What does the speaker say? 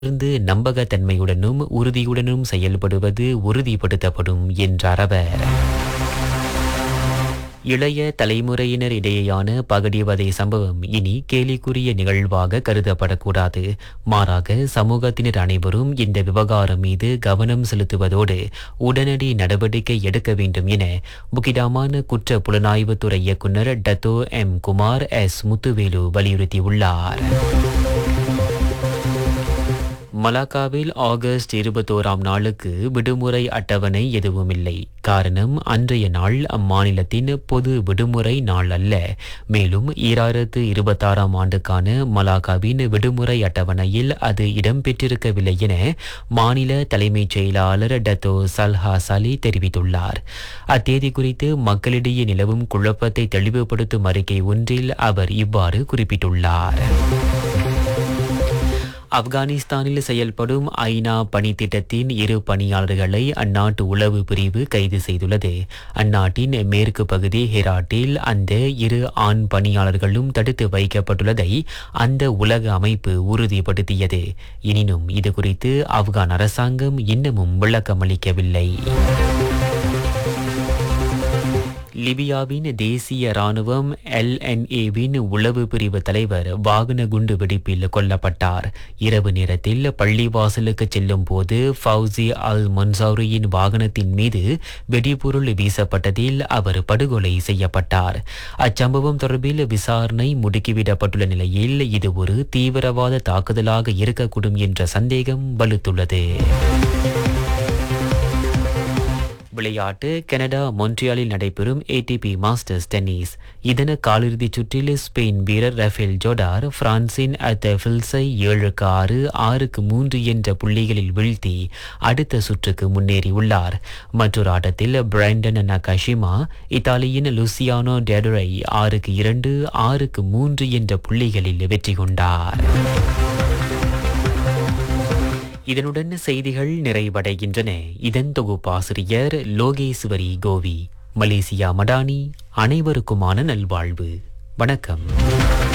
இருந்து நம்பகத்தன்மையுடனும் உறுதியுடனும் செயல்படுவது உறுதிப்படுத்தப்படும் என்றார் அவர் இளைய தலைமுறையினர் இடையேயான பகடிவதை சம்பவம் இனி கேலிக்குரிய நிகழ்வாக கருதப்படக்கூடாது மாறாக சமூகத்தினர் அனைவரும் இந்த விவகாரம் மீது கவனம் செலுத்துவதோடு உடனடி நடவடிக்கை எடுக்க வேண்டும் என புக்கிடாமான குற்ற புலனாய்வுத்துறை இயக்குநர் Dato M Kumar S Muthuvelu வலியுறுத்தியுள்ளார் மலாக்காவில் ஆகஸ்ட் இருபத்தோராம் நாளுக்கு விடுமுறை அட்டவணை எதுவுமில்லை காரணம் அன்றைய நாள் அம்மாநிலத்தின் பொது விடுமுறை நாள் அல்ல மேலும் ஈராயிரத்து இருபத்தாறாம் ஆண்டுக்கான மலாக்காவின் விடுமுறை அட்டவணையில் அது இடம்பெற்றிருக்கவில்லை என மாநில தலைமைச் செயலாளர் டத்தோ சல்ஹா சலி தெரிவித்துள்ளார் அத்தேதி குறித்து மக்களிடையே நிலவும் குழப்பத்தை தெளிவுபடுத்தும் அறிக்கை ஒன்றில் அவர் இவ்வாறு குறிப்பிட்டுள்ளார் ஆப்கானிஸ்தானில் செயல்படும் ஐநா பணித்திட்டத்தின் இரு பணியாளர்களை அந்நாட்டு உளவு பிரிவு கைது செய்துள்ளது அந்நாட்டின் மேற்கு பகுதி ஹெராட்டில் அந்த இரு ஆண் பணியாளர்களும் தடுத்து வைக்கப்பட்டுள்ளதை அந்த உலக அமைப்பு உறுதிப்படுத்தியது எனினும் இது குறித்து ஆப்கான் அரசாங்கம் இன்னமும் விளக்கமளிக்கவில்லை லிபியாவின் தேசிய ராணுவம் எல்என்ஏவின் உளவு பிரிவு தலைவர் வாகன குண்டு வெடிப்பில் கொல்லப்பட்டார் இரவு நேரத்தில் பள்ளிவாசலுக்கு செல்லும் போது ஃபவுசி அல் மன்சௌரியின் வாகனத்தின் மீது வெடிபொருள் வீசப்பட்டதில் அவர் படுகொலை செய்யப்பட்டார் அச்சம்பவம் தொடர்பில் விசாரணை முடுக்கிவிடப்பட்டுள்ள நிலையில் இது ஒரு தீவிரவாத தாக்குதலாக இருக்கக்கூடும் என்ற சந்தேகம் வலுத்துள்ளது விளையாட்டு கனடா மொன்ட்ரியாலில் நடைபெறும் ஏடிபி மாஸ்டர்ஸ் டென்னிஸ் இதன காலிறுதிச் சுற்றில் ஸ்பெயின் வீரர் ரஃபேல் ஜோடார் பிரான்சின் அத்த ஃபில்ஸை ஏழுக்கு ஆறு ஆறுக்கு மூன்று என்ற புள்ளிகளில் வீழ்த்தி அடுத்த சுற்றுக்கு முன்னேறியுள்ளார் மற்றொரு ஆட்டத்தில் பிரைண்டன் நகாஷிமா இத்தாலியின் லுசியானோ டெடரை ஆறுக்கு இரண்டு ஆறுக்கு மூன்று என்ற புள்ளிகளில் வெற்றி கொண்டார் இதனுடன் செய்திகள் நிறைவடைகின்றன இதன் தொகுப்பாசிரியர் லோகேஸ்வரி கோவி மலேசியா மடானி அனைவருக்குமான நல்வாழ்வு வணக்கம்